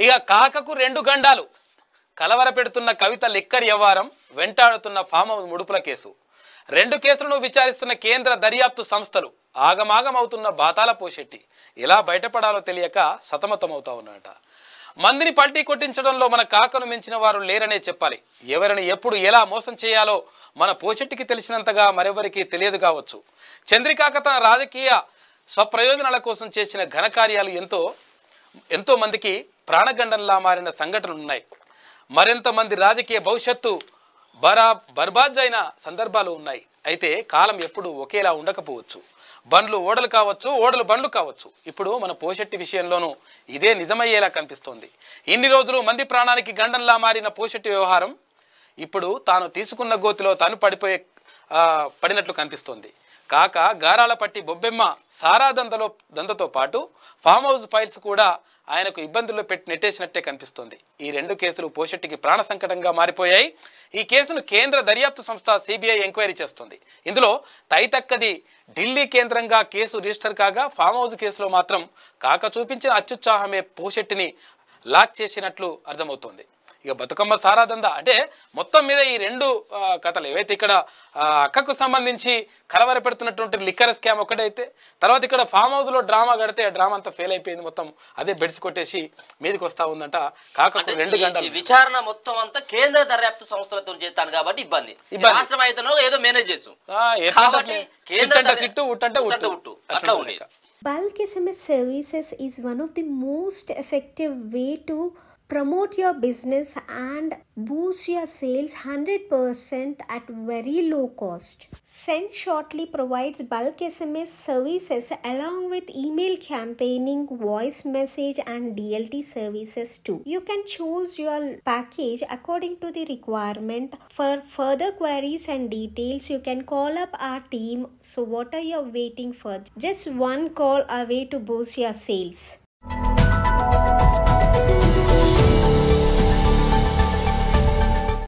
ఇక కాకకు రెండు గండాలు కలవర పెడుతున్న కవిత లిక్కర్ వ్యవహారం వెంటాడుతున్న ఫామ్ హౌస్ ముడుపుల కేసు రెండు కేసులను విచారిస్తున్న కేంద్ర దర్యాప్తు సంస్థలు ఆగమాగమవుతున్న బాతాల పోషెట్టి ఎలా బయటపడాలో తెలియక సతమతమవుతా ఉన్నట మందిని పల్టీ కొట్టించడంలో మన కాకను మించిన వారు లేరనే చెప్పాలి ఎవరిని ఎప్పుడు ఎలా మోసం చేయాలో మన పోషెట్టికి తెలిసినంతగా మరెవరికి తెలియదు కావచ్చు చంద్రికాక తన రాజకీయ స్వప్రయోజనాల కోసం చేసిన ఘనకార్యాలు ఎంతో ఎంతో మందికి ప్రాణగండంలా మారిన సంఘటనలు ఉన్నాయి మరింత మంది రాజకీయ భవిష్యత్తు బరా బర్బాద్ అయిన సందర్భాలు ఉన్నాయి అయితే కాలం ఎప్పుడు ఒకేలా ఉండకపోవచ్చు బండ్లు ఓడలు కావచ్చు ఓడలు బండ్లు కావచ్చు ఇప్పుడు మన పోషెట్టి విషయంలోనూ ఇదే నిజమయ్యేలా కనిపిస్తోంది ఇన్ని రోజులు మంది ప్రాణానికి గండంలా మారిన పోషెట్టి వ్యవహారం ఇప్పుడు తాను తీసుకున్న గోతిలో తాను పడిపోయే ఆ, పడినట్లు కనిపిస్తోంది కాక గారాల పట్టి బొబ్బెమ్మ సారా దందలో దందతో పాటు ఫామ్ హౌస్ ఫైల్స్ కూడా ఆయనకు ఇబ్బందుల్లో పెట్టి నెట్టేసినట్టే కనిపిస్తోంది ఈ రెండు కేసులు పోషెట్టికి ప్రాణ సంకటంగా మారిపోయాయి ఈ కేసును కేంద్ర దర్యాప్తు సంస్థ సిబిఐ ఎంక్వైరీ చేస్తుంది ఇందులో తైతక్కది ఢిల్లీ కేంద్రంగా కేసు రిజిస్టర్ కాగా ఫామ్ హౌస్ కేసులో మాత్రం కాక చూపించిన అత్యుత్సాహమే పోషెట్టిని లాక్ చేసినట్లు అర్థమవుతోంది ఇక బతుకమ్మ సారాదంద అంటే మొత్తం మీద ఈ రెండు ఆ, కథలు ఏవైతే ఇక్కడ ఆ, అక్కకు సంబంధించి కలవర పెడుతున్నటువంటి లిక్కర్ స్కామ్ ఒకటైతే తర్వాత ఇక్కడ ఫామ్ హౌస్ లో డ్రామా కడితే ఆ డ్రామా అంతా ఫెయిల్ అయిపోయింది మొత్తం అదే బెడ్స్ కొట్టేసి మీదకి వస్తా ఉందంట కాకకు రెండు ఈ- గంటలు ఈ విచారణ మొత్తం అంతా కేంద్ర దర్యాప్తు సంస్థలతో చేస్తాను కాబట్టి ఇబ్బంది ఇబ్బంది. రాష్ట్రం అయితేనో ఏదో మేనేజ్ చేసు ఆ, ఎట్లా కాబట్టి అంటే కేంద్ర చిట్టంట దర్యా- చిట్టు, ఉట్టంట ఉట్టు. ఉట్టంట ఉట్టు. అట్లా అట్లా ఉంది ఉండేది లెక్క. Bulk SMS services is one of the most effective way to promote your business and boost your sales 100% at very low cost. Send Shortly provides bulk SMS services along with email campaigning, voice message and DLT services too. You can choose your package according to the requirement. For further queries and details, you can call up our team. So what are you waiting for? Just one call away to boost your sales.